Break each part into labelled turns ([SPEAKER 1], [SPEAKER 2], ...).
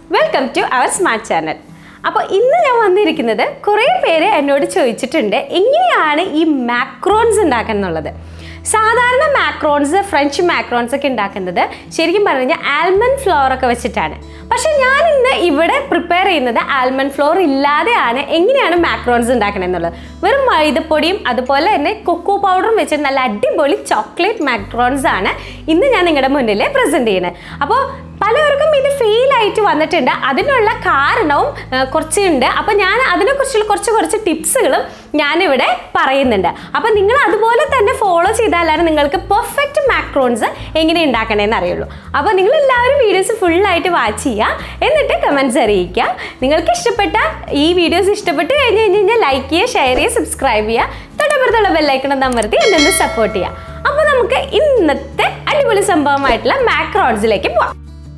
[SPEAKER 1] welcome to our smart channel അപ്പോൾ ഇന്ന് ഞാൻ വന്നിരിക്കുന്നത് കുറേ പേര് എന്നോട് ചോദിച്ചിട്ടുണ്ട് എങ്ങനെയാണ് ഈ മാക്രോൺസ് ഉണ്ടാക്കുന്നത് എന്നുള്ളത് സാധാരണ മാക്രോൺസ് ഫ്രഞ്ച് മാക്രോൺസ് ഒക്കെ ഉണ്ടാക്കുന്നത് ശരിക്കും പറഞ്ഞു കഴിഞ്ഞാൽ ആൽമണ്ട് ഫ്ലോർ ഒക്കെ വെച്ചിട്ടാണ് പക്ഷേ ഞാൻ ഇന്ന് ഇവിടെ പ്രിപ്പയർ ചെയ്യുന്നത് ആൽമണ്ട് ഫ്ലോർ ഇല്ലാതെയാണ് എങ്ങനെയാണ് മാക്രോൺസ് ഉണ്ടാക്കുന്നത് എന്നുള്ളത് വെറും മൈദപ്പൊടിയും അതുപോലെ തന്നെ കൊക്കോ പൗഡറും വെച്ച് നല്ല അടിപൊളി ചോക്ലേറ്റ് മാക്രോൺസ് ആണ് ഇന്ന് ഞാൻ നിങ്ങളുടെ മുന്നിൽ പ്രസൻറ്റ് ചെയ്യുന്നത് അപ്പോൾ പലർക്കും ഇത് ഫെയിൽ ആയിട്ട് വന്നിട്ടുണ്ട് അതിനുള്ള കാരണവും ആ, കുറച്ചുണ്ട് അപ്പോൾ ഞാൻ അതിനെക്കുറിച്ചുള്ള കുറച്ച് കുറച്ച് ടിപ്സുകളും ഞാനിവിടെ പറയുന്നുണ്ട് അപ്പോൾ നിങ്ങൾ അതുപോലെ തന്നെ ഫോളോ ചെയ്താലാണ് നിങ്ങൾക്ക് പെർഫെക്റ്റ് മാക്രോൺസ് എങ്ങനെ ഉണ്ടാക്കണേന്ന് അറിയുള്ളൂ അപ്പോൾ നിങ്ങൾ എല്ലാവരും വീഡിയോസ് ഫുള്ളായിട്ട് വാച്ച് ചെയ്യുക എന്നിട്ട് കമൻറ്റ്സ് അറിയിക്കുക നിങ്ങൾക്ക് ഇഷ്ടപ്പെട്ട ഈ വീഡിയോസ് ഇഷ്ടപ്പെട്ട് കഴിഞ്ഞ് കഴിഞ്ഞ് കഴിഞ്ഞാൽ ലൈക്ക് ചെയ്യുക ഷെയർ ചെയ്യുക സബ്സ്ക്രൈബ് ചെയ്യുക തൊട്ടപ്പുറത്തുള്ള ബെല്ലൈക്കണം അമർത്തി എന്നെ സപ്പോർട്ട് ചെയ്യുക അപ്പോൾ നമുക്ക് ഇന്നത്തെ അടിപൊളി സംഭവമായിട്ടുള്ള മാക്രോൺസിലേക്ക് പോവാം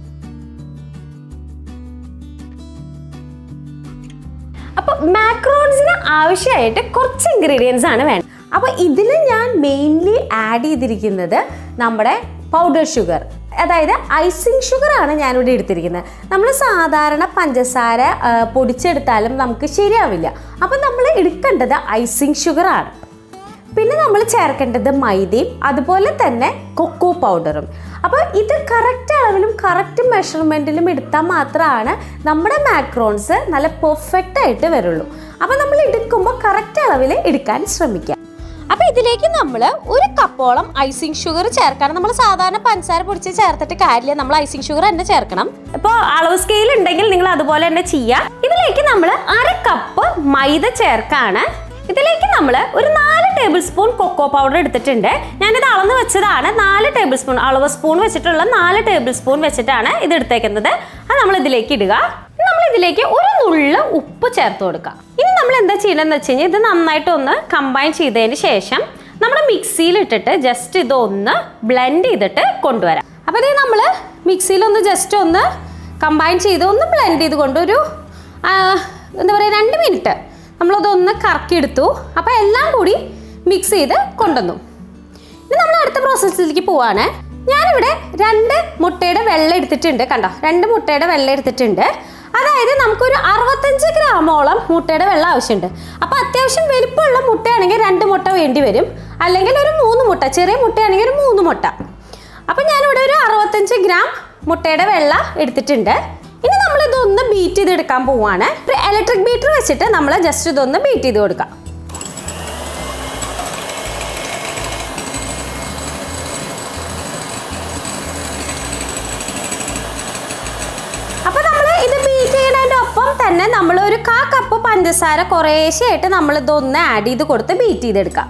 [SPEAKER 1] അപ്പോൾ മാക്രോൺസിന് ആവശ്യമായിട്ട് കുറച്ച് ഇൻഗ്രീഡിയൻസ് ആണ് വേണ്ടത് അപ്പോൾ ഇതിൽ ഞാൻ മെയിൻലി ആഡ് ചെയ്തിരിക്കുന്നത് നമ്മുടെ പൗഡർ ഷുഗർ അതായത് ഐസിങ് ഷുഗർ ആണ് ഞാനിവിടെ എടുത്തിരിക്കുന്നത് നമ്മൾ സാധാരണ പഞ്ചസാര ആ, പൊടിച്ചെടുത്താലും നമുക്ക് ശരിയാവില്ല അപ്പം നമ്മൾ എടുക്കേണ്ടത് ഐസിങ് ഷുഗർ ആണ് പിന്നെ നമ്മൾ ചേർക്കേണ്ടത് മൈദയും അതുപോലെ തന്നെ കൊക്കോ പൗഡറും അപ്പോൾ ഇത് കറക്റ്റ് അളവിലും കറക്റ്റ് മെഷർമെൻറ്റിലും എടുത്താൽ മാത്രമാണ് നമ്മുടെ മാക്രോൺസ് നല്ല പെർഫെക്റ്റ് ആയിട്ട് വരുള്ളൂ അപ്പോൾ നമ്മൾ എടുക്കുമ്പോൾ കറക്റ്റ് അളവിൽ എടുക്കാൻ ശ്രമിക്കുക അപ്പോൾ ഇതിലേക്ക് നമ്മൾ ഒരു കപ്പോളം ഐസിങ് ഷുഗർ ചേർക്കണം നമ്മൾ സാധാരണ പഞ്ചസാര പൊടിച്ച് ചേർത്തിട്ട് കാര്യമില്ല നമ്മൾ ഐസിങ് ഷുഗർ തന്നെ ചേർക്കണം ഇപ്പോൾ അളവ് സ്കെയിൽ ഉണ്ടെങ്കിൽ നിങ്ങൾ അതുപോലെ തന്നെ ചെയ്യുക ഇതിലേക്ക് നമ്മൾ അര കപ്പ് മൈദ ചേർക്കാണ് ഇതിലേക്ക് നമ്മൾ ഒരു നാല് ടേബിൾ സ്പൂൺ കൊക്കോ പൗഡർ എടുത്തിട്ടുണ്ട് ഞാനിത് അളന്ന് വെച്ചതാണ് നാല് ടേബിൾ സ്പൂൺ അളവ് സ്പൂൺ വെച്ചിട്ടുള്ള നാല് ടേബിൾ സ്പൂൺ വെച്ചിട്ടാണ് ഇത് എടുത്തേക്കുന്നത് അത് നമ്മൾ ഇതിലേക്ക് ഇടുക നമ്മൾ ഇതിലേക്ക് ഒരു നുള്ള ഉപ്പ് ചേർത്ത് കൊടുക്കുക ഇനി നമ്മൾ എന്താ ചെയ്യണമെന്ന് വെച്ച് കഴിഞ്ഞാൽ ഇത് നന്നായിട്ട് ഒന്ന് കമ്പൈൻ ചെയ്തതിന് ശേഷം നമ്മൾ മിക്സിയിൽ ഇട്ടിട്ട് ജസ്റ്റ് ഇതൊന്ന് ബ്ലെൻഡ് ചെയ്തിട്ട് കൊണ്ടുവരാം അപ്പോൾ ഇത് നമ്മൾ മിക്സിയിലൊന്ന് ജസ്റ്റ് ഒന്ന് കമ്പൈൻ ചെയ്ത് ഒന്ന് ബ്ലെൻഡ് ചെയ്ത് കൊണ്ട് ഒരു ആ, എന്താ പറയുക രണ്ട് മിനിറ്റ് നമ്മളതൊന്ന് കറക്കിയെടുത്തു അപ്പോൾ എല്ലാം കൂടി മിക്സ് ചെയ്ത് കൊണ്ടുവന്നു ഇനി നമ്മൾ അടുത്ത പ്രോസസ്സിലേക്ക് പോവാണ് ഞാനിവിടെ രണ്ട് മുട്ടയുടെ വെള്ളം എടുത്തിട്ടുണ്ട് കണ്ടോ രണ്ട് മുട്ടയുടെ വെള്ളം എടുത്തിട്ടുണ്ട് അതായത് നമുക്കൊരു അറുപത്തഞ്ച് ഗ്രാമോളം മുട്ടയുടെ വെള്ളം ആവശ്യമുണ്ട് അപ്പോൾ അത്യാവശ്യം വലിപ്പമുള്ള മുട്ടയാണെങ്കിൽ രണ്ട് മുട്ട വേണ്ടി വരും അല്ലെങ്കിൽ ഒരു മൂന്ന് മുട്ട ചെറിയ മുട്ടയാണെങ്കിൽ ഒരു മൂന്ന് മുട്ട അപ്പം ഞാനിവിടെ ഒരു അറുപത്തഞ്ച് ഗ്രാം മുട്ടയുടെ വെള്ള എടുത്തിട്ടുണ്ട് ഇനി നമ്മൾ ഇതൊന്ന് ബീറ്റ് ചെയ്തെടുക്കാൻ പോവാണ് ഒരു ഇലക്ട്രിക് ബീറ്റർ വെച്ചിട്ട് നമ്മൾ ജസ്റ്റ് ഇതൊന്ന് ബീറ്റ് ചെയ്ത് കൊടുക്കാം അപ്പോൾ നമ്മൾ ഇത് ബീറ്റ് ചെയ്യുന്നതിൻ്റെ ഒപ്പം തന്നെ നമ്മൾ ഒരു കാ കപ്പ് പഞ്ചസാര കുറേശ്ശെയായിട്ട് നമ്മൾ ഇതൊന്ന് ആഡ് ചെയ്ത് കൊടുത്ത് ബീറ്റ് ചെയ്തെടുക്കാം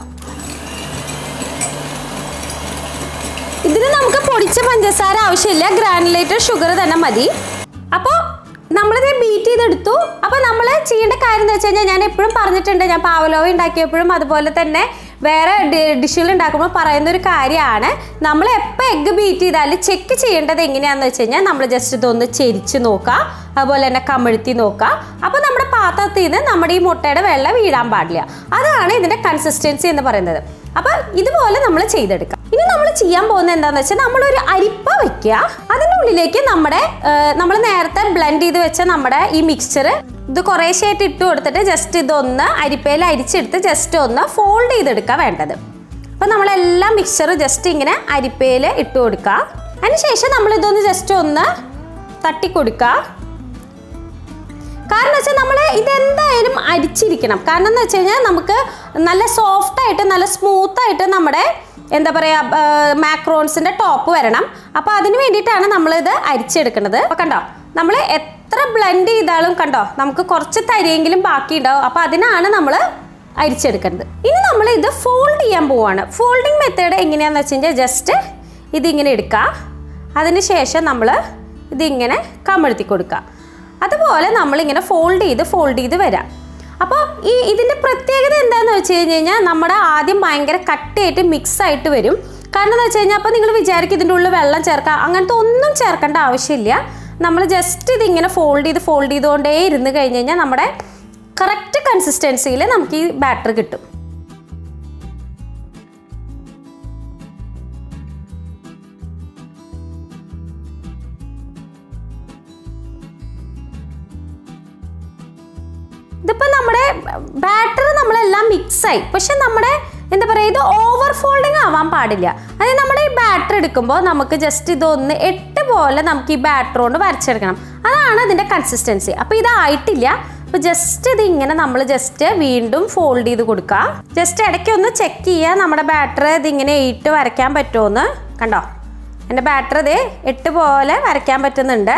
[SPEAKER 1] ഇതിന് നമുക്ക് പൊടിച്ച പഞ്ചസാര ആവശ്യമില്ല ഗ്രാനുലേറ്റഡ് ഷുഗർ തന്നെ മതി അപ്പോൾ നമ്മളിത് ബീറ്റ് ചെയ്തെടുത്തു അപ്പോൾ നമ്മൾ ചെയ്യേണ്ട കാര്യം എന്ന് വെച്ച് കഴിഞ്ഞാൽ ഞാൻ എപ്പോഴും പറഞ്ഞിട്ടുണ്ട് ഞാൻ പാവലോവ ഉണ്ടാക്കിയപ്പോഴും അതുപോലെ തന്നെ വേറെ ഡിഷുകൾ ഉണ്ടാക്കുമ്പോൾ പറയുന്ന ഒരു കാര്യമാണ് നമ്മൾ എപ്പോൾ എഗ്ഗ് ബീറ്റ് ചെയ്താലും ചെക്ക് ചെയ്യേണ്ടത് എങ്ങനെയാണെന്ന് വെച്ച് കഴിഞ്ഞാൽ നമ്മൾ ജസ്റ്റ് ഇതൊന്ന് ചെരിച്ച് നോക്കുക അതുപോലെ തന്നെ കമിഴ്ത്തി നോക്കുക അപ്പോൾ നമ്മുടെ പാത്രത്തിൽ നിന്ന് നമ്മുടെ ഈ മുട്ടയുടെ വെള്ളം വീഴാൻ പാടില്ല അതാണ് ഇതിൻ്റെ കൺസിസ്റ്റൻസി എന്ന് പറയുന്നത് അപ്പോൾ ഇതുപോലെ നമ്മൾ ചെയ്തെടുക്കാം ഇനി നമ്മൾ ചെയ്യാൻ പോകുന്നത് എന്താണെന്ന് വെച്ചാൽ നമ്മളൊരു അരിപ്പ വെക്കുക അതിൻ്റെ ഉള്ളിലേക്ക് നമ്മുടെ നമ്മൾ നേരത്തെ ബ്ലെൻഡ് ചെയ്ത് വെച്ച നമ്മുടെ ഈ മിക്സ്ചർ ഇത് കുറേശ്ശായിട്ട് ഇട്ട് കൊടുത്തിട്ട് ജസ്റ്റ് ഇതൊന്ന് അരിപ്പയിൽ അരിച്ചെടുത്ത് ജസ്റ്റ് ഒന്ന് ഫോൾഡ് ചെയ്തെടുക്കുക വേണ്ടത് അപ്പോൾ നമ്മളെല്ലാം മിക്സ്ചർ ജസ്റ്റ് ഇങ്ങനെ അരിപ്പയിൽ ഇട്ട് കൊടുക്കുക അതിനുശേഷം നമ്മളിതൊന്ന് ജസ്റ്റ് ഒന്ന് തട്ടിക്കൊടുക്കുക കാരണം വെച്ചാൽ നമ്മൾ ഇതെന്തായാലും അരിച്ചിരിക്കണം കാരണം എന്ന് വെച്ച് കഴിഞ്ഞാൽ നമുക്ക് നല്ല സോഫ്റ്റ് ആയിട്ട് നല്ല സ്മൂത്ത് ആയിട്ട് നമ്മുടെ എന്താ പറയുക മാക്രോൺസിൻ്റെ ടോപ്പ് വരണം അപ്പോൾ അതിന് വേണ്ടിയിട്ടാണ് നമ്മളിത് അരിച്ചെടുക്കുന്നത് അപ്പോൾ കണ്ടോ നമ്മൾ എത്ര ബ്ലെൻഡ് ചെയ്താലും കണ്ടോ നമുക്ക് കുറച്ച് തരിയെങ്കിലും ബാക്കി ഉണ്ടാവും അപ്പോൾ അതിനാണ് നമ്മൾ അരിച്ചെടുക്കുന്നത് ഇനി നമ്മൾ ഇത് ഫോൾഡ് ചെയ്യാൻ പോവാണ് ഫോൾഡിങ് മെത്തേഡ് എങ്ങനെയാണെന്ന് വെച്ച് കഴിഞ്ഞാൽ ജസ്റ്റ് ഇതിങ്ങനെ എടുക്കുക അതിന് ശേഷം നമ്മൾ ഇതിങ്ങനെ കമഴ്ത്തി കൊടുക്കുക അതുപോലെ നമ്മളിങ്ങനെ ഫോൾഡ് ചെയ്ത് ഫോൾഡ് ചെയ്ത് വരാം അപ്പോൾ ഈ ഇതിൻ്റെ പ്രത്യേകത എന്താണെന്ന് വെച്ച് കഴിഞ്ഞ് കഴിഞ്ഞാൽ നമ്മുടെ ആദ്യം ഭയങ്കര കട്ടിയായിട്ട് മിക്സ് ആയിട്ട് വരും കാരണം എന്ന് വെച്ച് കഴിഞ്ഞാൽ അപ്പോൾ നിങ്ങൾ വിചാരിക്കും ഇതിൻ്റെ ഉള്ളിൽ വെള്ളം ചേർക്കാം അങ്ങനത്തെ ഒന്നും ചേർക്കേണ്ട ആവശ്യമില്ല നമ്മൾ ജസ്റ്റ് ഇതിങ്ങനെ ഫോൾഡ് ചെയ്ത് ഫോൾഡ് ചെയ്തുകൊണ്ടേ ഇരുന്ന് കഴിഞ്ഞ് കഴിഞ്ഞാൽ നമ്മുടെ കറക്റ്റ് കൺസിസ്റ്റൻസിയിൽ നമുക്ക് ഈ ബാറ്റർ കിട്ടും ഇതിപ്പോൾ നമ്മുടെ ബാറ്റർ നമ്മളെല്ലാം മിക്സായി പക്ഷെ നമ്മുടെ എന്താ പറയുക ഇത് ഓവർ ഫോൾഡിങ് ആവാൻ പാടില്ല അതായത് നമ്മുടെ ഈ ബാറ്റർ എടുക്കുമ്പോൾ നമുക്ക് ജസ്റ്റ് ഇതൊന്ന് എട്ട് പോലെ നമുക്ക് ഈ ബാറ്റർ കൊണ്ട് വരച്ചെടുക്കണം അതാണ് അതിൻ്റെ കൺസിസ്റ്റൻസി അപ്പോൾ ഇതായിട്ടില്ല അപ്പോൾ ജസ്റ്റ് ഇത് ഇങ്ങനെ നമ്മൾ ജസ്റ്റ് വീണ്ടും ഫോൾഡ് ചെയ്ത് കൊടുക്കുക ജസ്റ്റ് ഇടയ്ക്ക് ഒന്ന് ചെക്ക് ചെയ്യുക നമ്മുടെ ബാറ്റർ ഇതിങ്ങനെ എയ്റ്റ് വരയ്ക്കാൻ പറ്റുമോയെന്ന് കണ്ടോ എൻ്റെ ബാറ്റർ ഇത് എട്ട് പോലെ വരയ്ക്കാൻ പറ്റുന്നുണ്ട്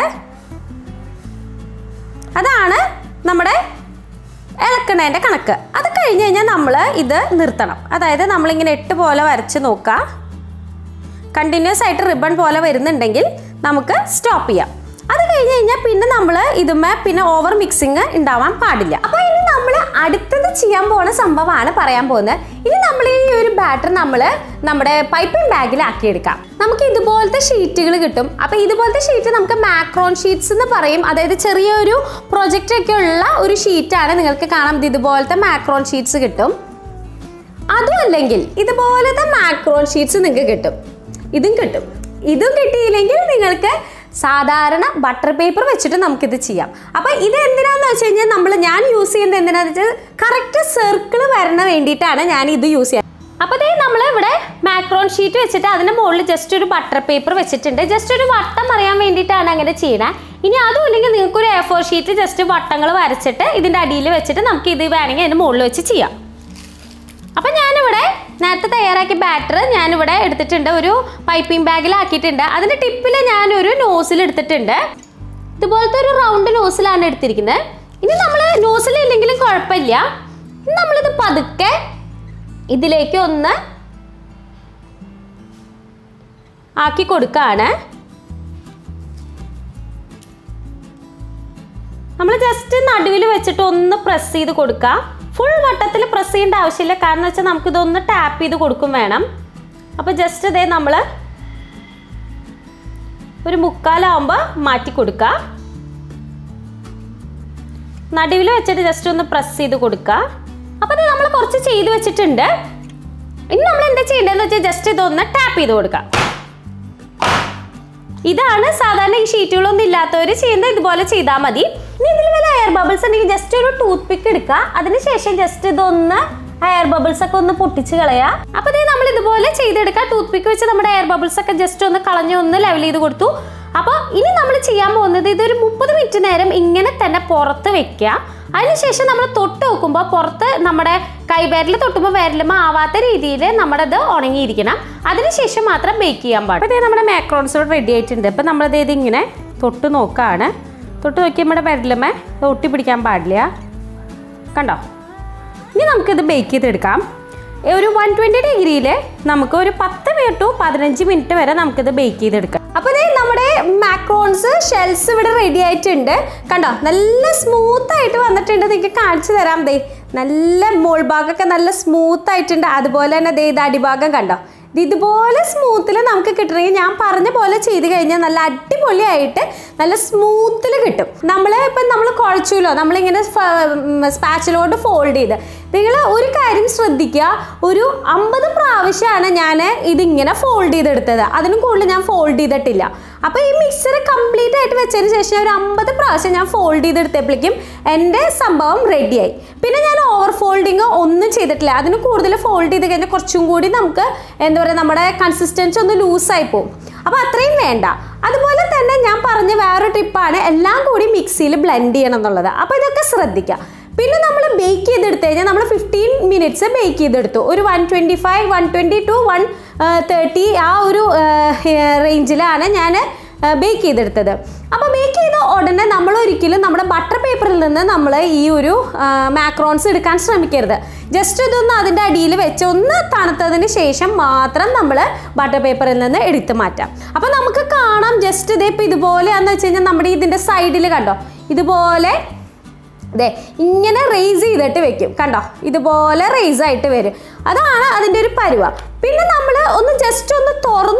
[SPEAKER 1] അതാണ് നമ്മുടെ ഇളക്കണേൻ്റെ കണക്ക് അത് കഴിഞ്ഞ് കഴിഞ്ഞാൽ നമ്മൾ ഇത് നിർത്തണം അതായത് നമ്മളിങ്ങനെ എട്ട് പോലെ വരച്ച് നോക്കുക കണ്ടിന്യൂസ് ആയിട്ട് റിബൺ പോലെ വരുന്നുണ്ടെങ്കിൽ നമുക്ക് സ്റ്റോപ്പ് ചെയ്യാം അത് കഴിഞ്ഞ് കഴിഞ്ഞാൽ പിന്നെ നമ്മൾ ഇതുമേ പിന്നെ ഓവർ മിക്സിങ് ഉണ്ടാവാൻ പാടില്ല അപ്പോൾ ഇനി നമ്മൾ അടുത്തത് ചെയ്യാൻ പോണ സംഭവമാണ് പറയാൻ പോകുന്നത് ഇനി നമ്മൾ ഈ ഒരു ബാറ്റർ നമ്മൾ നമ്മുടെ പൈപ്പിംഗ് ബാഗിലാക്കി എടുക്കാം നമുക്ക് ഇതുപോലത്തെ ഷീറ്റുകൾ കിട്ടും അപ്പോൾ ഇതുപോലത്തെ ഷീറ്റ് നമുക്ക് മാക്രോൺ ഷീറ്റ്സ് എന്ന് പറയും അതായത് ചെറിയൊരു പ്രൊജക്റ്റ് ഒക്കെ ഉള്ള ഒരു ഷീറ്റാണ് നിങ്ങൾക്ക് കാണാം ഇത് ഇതുപോലത്തെ മാക്രോൺ ഷീറ്റ്സ് കിട്ടും അതും അല്ലെങ്കിൽ ഇതുപോലത്തെ മാക്രോൺ ഷീറ്റ്സ് നിങ്ങൾക്ക് കിട്ടും ഇതും കിട്ടും ഇതും കിട്ടിയില്ലെങ്കിൽ നിങ്ങൾക്ക് സാധാരണ ബട്ടർ പേപ്പർ വെച്ചിട്ട് നമുക്കിത് ചെയ്യാം അപ്പോൾ ഇത് എന്തിനാന്ന് വെച്ച് കഴിഞ്ഞാൽ നമ്മൾ ഞാൻ യൂസ് ചെയ്യുന്നത് എന്തിനാന്ന് വെച്ചാൽ കറക്റ്റ് സർക്കിൾ വരണ വേണ്ടിയിട്ടാണ് ഞാൻ ഇത് യൂസ് ചെയ്യുന്നത് അപ്പോൾ ഇതേ നമ്മൾ ഇവിടെ മാക്രോൺ ഷീറ്റ് വെച്ചിട്ട് അതിന് മുകളിൽ ജസ്റ്റ് ഒരു ബട്ടർ പേപ്പർ വെച്ചിട്ടുണ്ട് ജസ്റ്റ് ഒരു വട്ടം അറിയാൻ വേണ്ടിയിട്ടാണ് അങ്ങനെ ചെയ്യണത് ഇനി അതും ഇല്ലെങ്കിൽ നിങ്ങൾക്ക് ഒരു എ ഫോർ ഷീറ്റ് ജസ്റ്റ് വട്ടങ്ങൾ വരച്ചിട്ട് ഇതിൻ്റെ അടിയിൽ വെച്ചിട്ട് നമുക്ക് ഇത് വേണമെങ്കിൽ അതിന് മുകളിൽ വെച്ച് ചെയ്യാം അപ്പം ഞാനിവിടെ നേരത്തെ തയ്യാറാക്കിയ ബാറ്റർ ഞാനിവിടെ എടുത്തിട്ടുണ്ട് ഒരു പൈപ്പിംഗ് ബാഗിലാക്കിയിട്ടുണ്ട് അതിൻ്റെ ടിപ്പിൽ ഞാനൊരു നോസിൽ എടുത്തിട്ടുണ്ട് ഇതുപോലത്തെ ഒരു റൗണ്ട് നോസിലാണ് എടുത്തിരിക്കുന്നത് ഇനി നമ്മൾ നോസിൽ ഇല്ലെങ്കിലും കുഴപ്പമില്ല ഇനി നമ്മളിത് പതുക്കെ ഇതിലേക്ക് ഒന്ന് ആക്കി കൊടുക്കുകയാണ് നമ്മൾ ജസ്റ്റ് നടുവിൽ വെച്ചിട്ട് ഒന്ന് പ്രസ് ചെയ്ത് കൊടുക്കുക ഫുൾ വട്ടത്തിൽ പ്രസ് ചെയ്യേണ്ട ആവശ്യമില്ല കാരണം വെച്ചാൽ നമുക്കിതൊന്ന് ടാപ്പ് ചെയ്ത് കൊടുക്കും വേണം അപ്പോൾ ജസ്റ്റ് ഇതേ നമ്മൾ ഒരു മുക്കാലാവുമ്പോൾ മാറ്റി കൊടുക്കുക നടുവിൽ വെച്ചിട്ട് ജസ്റ്റ് ഒന്ന് പ്രസ് ചെയ്ത് കൊടുക്കുക അപ്പോൾ ഇത് നമ്മൾ കുറച്ച് ചെയ്ത് വെച്ചിട്ടുണ്ട് ഇനി നമ്മൾ എന്താ ചെയ്യേണ്ടതെന്ന് വെച്ചാൽ ജസ്റ്റ് ഇതൊന്ന് ടാപ്പ് ചെയ്ത് കൊടുക്കാം ഇതാണ് സാധാരണ ഈ ഷീറ്റുകളൊന്നും ഇല്ലാത്തവർ ചെയ്യുന്നത് ഇതുപോലെ ചെയ്താൽ മതി ഇനി ഇതിൽ വല്ല എയർ ബബിൾസ് ഉണ്ടെങ്കിൽ ജസ്റ്റ് ഒരു ടൂത്ത് പിക്ക് എടുക്കുക അതിനുശേഷം ജസ്റ്റ് ഇതൊന്ന് എയർ ബബിൾസ് ഒക്കെ ഒന്ന് പൊട്ടിച്ച് കളയുക അപ്പോൾ ഇത് നമ്മൾ ഇതുപോലെ ചെയ്തെടുക്കുക ടൂത്ത് പിക്ക് വെച്ച് നമ്മുടെ എയർ ബബിൾസ് ഒക്കെ ജസ്റ്റ് ഒന്ന് കളഞ്ഞ് ഒന്ന് ലെവൽ ചെയ്ത് കൊടുത്തു അപ്പോൾ ഇനി നമ്മൾ ചെയ്യാൻ പോകുന്നത് ഇതൊരു മുപ്പത് മിനിറ്റ് നേരം ഇങ്ങനെ തന്നെ പുറത്ത് വെക്കുക അതിനുശേഷം നമ്മൾ തൊട്ട് നോക്കുമ്പോൾ പുറത്ത് നമ്മുടെ കൈവിരൽ തൊട്ടുമ്പോൾ വിരലുമ്പോൾ ആവാത്ത രീതിയിൽ നമ്മുടെ ഇത് ഉണങ്ങിയിരിക്കണം അതിനുശേഷം മാത്രം ബേക്ക് ചെയ്യാൻ പാടും അപ്പോൾ നമ്മുടെ മാക്രോൺസ് റെഡി ആയിട്ടുണ്ട് ഇപ്പം നമ്മളത് ഇത് ഇങ്ങനെ തൊട്ട് നോക്കുകയാണ് തൊട്ട് നോക്കി നമ്മുടെ വിരലുമേ ഒട്ടി പിടിക്കാൻ പാടില്ല കണ്ടോ ഇനി നമുക്കിത് ബേക്ക് ചെയ്തെടുക്കാം ഒരു വൺ ട്വൻറ്റി ഡിഗ്രിയിൽ നമുക്ക് ഒരു പത്ത് മിനിറ്റ് ടു പതിനഞ്ച് മിനിറ്റ് വരെ നമുക്കിത് ബേക്ക് ചെയ്തെടുക്കാം അപ്പോൾ ദേ നമ്മുടെ മാക്രോൺസ് ഷെൽസ് ഇവിടെ റെഡി ആയിട്ടുണ്ട് കണ്ടോ നല്ല സ്മൂത്ത് ആയിട്ട് വന്നിട്ടുണ്ട് നിങ്ങൾക്ക് കാണിച്ചു തരാം ദേ നല്ല മോൾ ഭാഗമൊക്കെ നല്ല സ്മൂത്ത് ആയിട്ടുണ്ട് അതുപോലെ തന്നെ ദേ ഇത് അടിഭാഗം കണ്ടോ ഇത് ഇതുപോലെ സ്മൂത്തിൽ നമുക്ക് കിട്ടണമെങ്കിൽ ഞാൻ പറഞ്ഞ പോലെ ചെയ്ത് കഴിഞ്ഞാൽ നല്ല അടിപൊളിയായിട്ട് നല്ല സ്മൂത്തിൽ കിട്ടും നമ്മൾ ഇപ്പം നമ്മൾ കുഴച്ചുല്ലോ നമ്മളിങ്ങനെ സ്പാച്ചിലോട്ട് ഫോൾഡ് ചെയ്ത് നിങ്ങൾ ഒരു കാര്യം ശ്രദ്ധിക്കുക ഒരു അമ്പത് പ്രാവശ്യമാണ് ഞാൻ ഇതിങ്ങനെ ഫോൾഡ് ചെയ്തെടുത്തത് അതിനും കൂടുതൽ ഞാൻ ഫോൾഡ് ചെയ്തിട്ടില്ല അപ്പോൾ ഈ മിക്സർ കംപ്ലീറ്റ് ആയിട്ട് വെച്ചതിന് ശേഷം ഒരു അമ്പത് പ്രാവശ്യം ഞാൻ ഫോൾഡ് ചെയ്തെടുത്തപ്പോഴേക്കും എൻ്റെ സംഭവം റെഡിയായി പിന്നെ ഞാൻ ഓവർ ഫോൾഡിങ് ഒന്നും ചെയ്തിട്ടില്ല അതിന് കൂടുതൽ ഫോൾഡ് ചെയ്ത് കഴിഞ്ഞാൽ കുറച്ചും കൂടി നമുക്ക് എന്താ പറയുക നമ്മുടെ കൺസിസ്റ്റൻസി ഒന്ന് ലൂസായി പോകും അപ്പോൾ അത്രയും വേണ്ട അതുപോലെ തന്നെ ഞാൻ പറഞ്ഞ വേറൊരു ടിപ്പാണ് എല്ലാം കൂടി മിക്സിയിൽ ബ്ലെൻഡ് ചെയ്യണം എന്നുള്ളത് അപ്പോൾ ഇതൊക്കെ ശ്രദ്ധിക്കുക പിന്നെ നമ്മൾ ബേക്ക് ചെയ്തെടുത്ത് കഴിഞ്ഞാൽ നമ്മൾ ഫിഫ്റ്റീൻ മിനിറ്റ്സ് ബേക്ക് ചെയ്തെടുത്തു ഒരു one twenty five one twenty to one thirty ആ ഒരു റേഞ്ചിലാണ് ഞാൻ ബേക്ക് ചെയ്തെടുത്തത് അപ്പോൾ ബേക്ക് ചെയ്ത ഉടനെ നമ്മൾ ഒരിക്കലും നമ്മുടെ ബട്ടർ പേപ്പറിൽ നിന്ന് നമ്മൾ ഈ ഒരു മാക്രോൺസ് എടുക്കാൻ ശ്രമിക്കരുത് ജസ്റ്റ് ഇതൊന്ന് അതിൻ്റെ അടിയിൽ വെച്ച് ഒന്ന് തണുത്തതിന് ശേഷം മാത്രം നമ്മൾ ബട്ടർ പേപ്പറിൽ നിന്ന് എടുത്ത് മാറ്റാം അപ്പോൾ നമുക്ക് കാണാം ജസ്റ്റ് ഇതേ ഇപ്പോൾ ഇതുപോലെയാണെന്ന് വെച്ച് കഴിഞ്ഞാൽ നമ്മുടെ ഇതിൻ്റെ സൈഡിൽ കണ്ടോ ഇതുപോലെ ദേ ഇങ്ങനെ റേസ് ചെയ്തിട്ട് വെക്കും കണ്ടോ ഇതുപോലെ റേസ് ആയിട്ട് വരും അതാണ് അതിൻ്റെ ഒരു പരുവ പിന്നെ നമ്മൾ ഒന്ന് ജസ്റ്റ് ഒന്ന് തുറന്നു നോക്കിയതിന്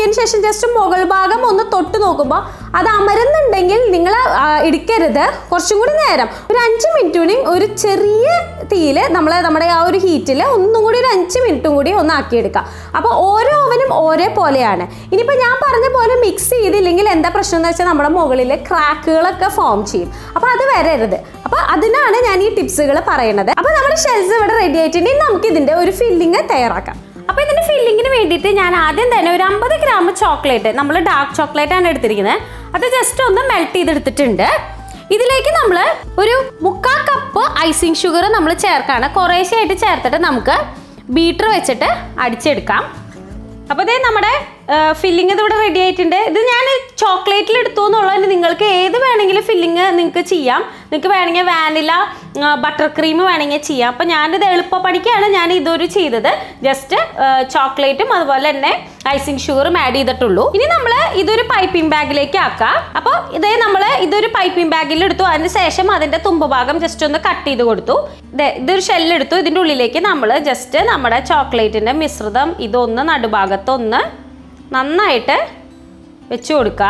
[SPEAKER 1] ആക്കിയതിന് ശേഷം ജസ്റ്റ് മുകൾ ഭാഗം ഒന്ന് തൊട്ട് നോക്കുമ്പോൾ അത് അമരുന്നുണ്ടെങ്കിൽ നിങ്ങൾ ഇടിക്കരുത് കുറച്ചും കൂടി നേരം ഒരു അഞ്ച് മിനിറ്റ് കൂടി ഒരു ചെറിയ തീയിൽ നമ്മൾ നമ്മുടെ ആ ഒരു ഹീറ്റിൽ ഒന്നും കൂടി ഒരു അഞ്ച് മിനിറ്റും കൂടി ഒന്ന് ആക്കിയെടുക്കുക അപ്പോൾ ഓരോ ഓവനും ഒരേ പോലെയാണ് ഇനിയിപ്പോൾ ഞാൻ പറഞ്ഞ പോലെ മിക്സ് ചെയ്തില്ലെങ്കിൽ എന്താ പ്രശ്നം എന്ന് വെച്ചാൽ നമ്മുടെ മുകളിൽ ക്രാക്കുകളൊക്കെ ഫോം ചെയ്യും അപ്പോൾ അത് വരരുത് അപ്പോൾ അതിനാണ് ഞാൻ ഈ ടിപ്സുകൾ പറയുന്നത് അപ്പോൾ നമ്മുടെ ഷെൽസ് ഇവിടെ റെഡി ആയിട്ടുണ്ടെങ്കിൽ നമുക്ക് ഇതിൻ്റെ ഒരു ഫില്ലിങ് തയ്യാറാക്കാം അപ്പോൾ ഇതിൻ്റെ ഫില്ലിങ്ങിന് വേണ്ടിയിട്ട് ഞാൻ ആദ്യം തന്നെ ഒരു അമ്പത് ഗ്രാം ചോക്ലേറ്റ് നമ്മൾ ഡാർക്ക് ചോക്ലേറ്റ് ആണ് എടുത്തിരിക്കുന്നത് അത് ജസ്റ്റ് ഒന്ന് മെൽറ്റ് ചെയ്തെടുത്തിട്ടുണ്ട് ഇതിലേക്ക് നമ്മൾ ഒരു മുക്കാ കപ്പ് ഐസിങ് ഷുഗർ നമ്മൾ ചേർക്കാണ് കുറേശ്ശെയായിട്ട് ചേർത്തിട്ട് നമുക്ക് ബീറ്റർ വെച്ചിട്ട് അടിച്ചെടുക്കാം അപ്പോൾ ഇതേ നമ്മുടെ ഫില്ലിങ് ഇതിവിടെ റെഡി ആയിട്ടുണ്ട് ഇത് ഞാൻ ചോക്ലേറ്റിൽ എടുത്തു എന്നുള്ളതിന് നിങ്ങൾക്ക് ഏത് വേണമെങ്കിലും ഫില്ലിങ് നിങ്ങൾക്ക് ചെയ്യാം നിങ്ങൾക്ക് വേണമെങ്കിൽ വാനില ബട്ടർ ക്രീം വേണമെങ്കിൽ ചെയ്യാം അപ്പോൾ ഞാനിത് എളുപ്പപ്പണിക്കാണ് ഞാൻ ഇതൊരു ചെയ്തത് ജസ്റ്റ് ചോക്ലേറ്റും അതുപോലെ തന്നെ ഐസിങ് ഷുഗറും ആഡ് ചെയ്തിട്ടുള്ളൂ ഇനി നമ്മൾ ഇതൊരു പൈപ്പിംഗ് ബാഗിലേക്ക് ആക്കാം അപ്പോൾ ഇതേ നമ്മൾ ഇതൊരു പൈപ്പിംഗ് ബാഗിൽ എടുത്തു അതിന് ശേഷം അതിൻ്റെ തുമ്പ് ഭാഗം ജസ്റ്റ് ഒന്ന് കട്ട് ചെയ്ത് കൊടുത്തു ദേ ഇതൊരു ഷെല്ലെടുത്തു ഇതിൻ്റെ ഉള്ളിലേക്ക് നമ്മൾ ജസ്റ്റ് നമ്മുടെ ചോക്ലേറ്റിൻ്റെ മിശ്രിതം ഇതൊന്ന് നടുഭാഗത്തൊന്ന് നന്നായിട്ട് വെച്ച് കൊടുക്കുക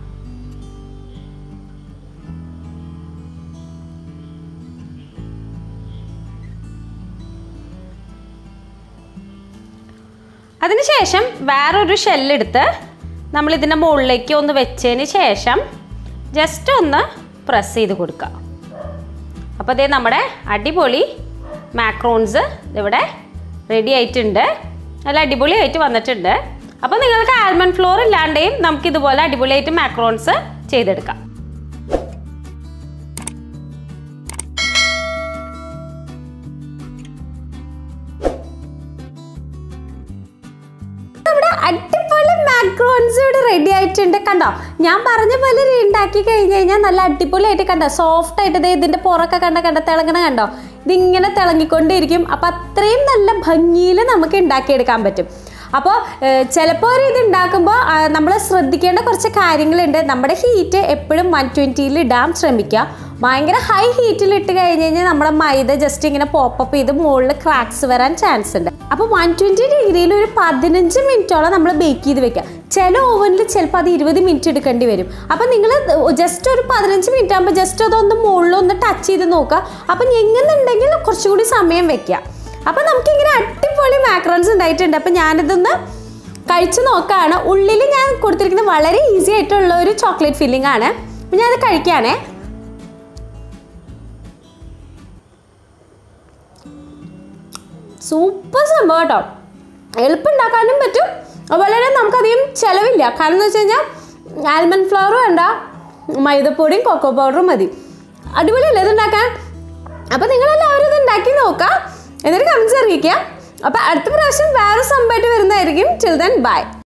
[SPEAKER 1] അതിനുശേഷം വേറൊരു ഷെല്ലെടുത്ത് നമ്മൾ ഇതിൻ്റെ മുകളിലേക്ക് ഒന്ന് വെച്ചതിന് ശേഷം ജസ്റ്റ് ഒന്ന് പ്രസ് ചെയ്ത് കൊടുക്കുക അപ്പോൾ അതേ നമ്മുടെ അടിപൊളി മാക്രോൺസ് ഇവിടെ റെഡി ആയിട്ടുണ്ട് നല്ല അടിപൊളിയായിട്ട് വന്നിട്ടുണ്ട് അപ്പോൾ നിങ്ങൾക്ക് ആൽമണ്ട് ഫ്ലോർ ഇല്ലാണ്ടെയും നമുക്ക് ഇതുപോലെ അടിപൊളിയായിട്ട് മാക്രോൺസ് ചെയ്തെടുക്കാം നമ്മുടെ അടിപൊളി മാക്രോൺസ് ഇവിടെ റെഡി ആയിട്ടുണ്ട് കണ്ടോ ഞാൻ പറഞ്ഞ പോലെ ഇത് ഉണ്ടാക്കി കഴിഞ്ഞ് കഴിഞ്ഞാൽ നല്ല അടിപൊളിയായിട്ട് കണ്ടോ സോഫ്റ്റ് ആയിട്ട് ദേ ഇതിന്റെ പുറമൊക്കെ കണ്ട കണ്ട തിളങ്ങണ കണ്ടോ ഇതിങ്ങനെ തിളങ്ങിക്കൊണ്ടിരിക്കും അപ്പം അത്രയും നല്ല ഭംഗിയിൽ നമുക്ക് ഉണ്ടാക്കിയെടുക്കാൻ പറ്റും അപ്പോൾ ചിലപ്പോൾ ഒരു ഇത് ഉണ്ടാക്കുമ്പോൾ നമ്മൾ ശ്രദ്ധിക്കേണ്ട കുറച്ച് കാര്യങ്ങളുണ്ട് നമ്മുടെ ഹീറ്റ് എപ്പോഴും വൺ ട്വൻറ്റിയിൽ ഇടാൻ ശ്രമിക്കുക ഭയങ്കര ഹൈ ഹീറ്റിൽ ഇട്ട് കഴിഞ്ഞ് കഴിഞ്ഞാൽ നമ്മുടെ മൈദ ജസ്റ്റ് ഇങ്ങനെ പോപ്പപ്പ് ചെയ്ത് മുകളിൽ ക്രാക്സ് വരാൻ ചാൻസ് ഉണ്ട് അപ്പോൾ വൺ ട്വൻറ്റി ഡിഗ്രിയിൽ ഒരു പതിനഞ്ച് മിനിറ്റോളം നമ്മൾ ബേക്ക് ചെയ്ത് വെക്കുക ചില ഓവനിൽ ചിലപ്പോൾ അത് ഇരുപത് മിനിറ്റ് എടുക്കേണ്ടി വരും അപ്പോൾ നിങ്ങൾ ജസ്റ്റ് ഒരു പതിനഞ്ച് മിനിറ്റ് ആകുമ്പോൾ ജസ്റ്റ് അതൊന്ന് മുകളിലൊന്ന് ടച്ച് ചെയ്ത് നോക്കുക അപ്പം ഞെങ്ങുന്നുണ്ടെങ്കിൽ കുറച്ചുകൂടി സമയം വെക്കുക അപ്പോൾ നമുക്കിങ്ങനെ അടിപൊളി മാക്രോൺസ് ഉണ്ടായിട്ടുണ്ട് അപ്പോൾ ഞാനിതൊന്ന് കഴിച്ചു നോക്കുകയാണ് ഉള്ളിൽ ഞാൻ കൊടുത്തിരിക്കുന്നത് വളരെ ഈസി ആയിട്ടുള്ള ഒരു ചോക്ലേറ്റ് ഫില്ലിംഗ് ആണ് അപ്പോൾ ഞാനത് കഴിക്കുകയാണേ സൂപ്പർ സംഭവം കേട്ടോ എളുപ്പം ഉണ്ടാക്കാനും പറ്റും അതുപോലെ തന്നെ നമുക്കധികം ചിലവില്ല കാരണം എന്ന് വെച്ച് കഴിഞ്ഞാൽ ആൽമണ്ട് ഫ്ലവർ വേണ്ട മൈദപ്പൊടിയും കൊക്കോ പൗഡറും മതി അടിപൊളിയല്ലേ ഇത് ഉണ്ടാക്കാൻ അപ്പോൾ നിങ്ങളെല്ലാവരും ഇത് ഉണ്ടാക്കി നോക്കുക എന്നിട്ട് കമൻസ് അറിയിക്കുക അപ്പോൾ അടുത്ത പ്രാവശ്യം വേറെ സംഭവമായിട്ട് വരുന്നതായിരിക്കും ചിൽ ദൻ ബൈ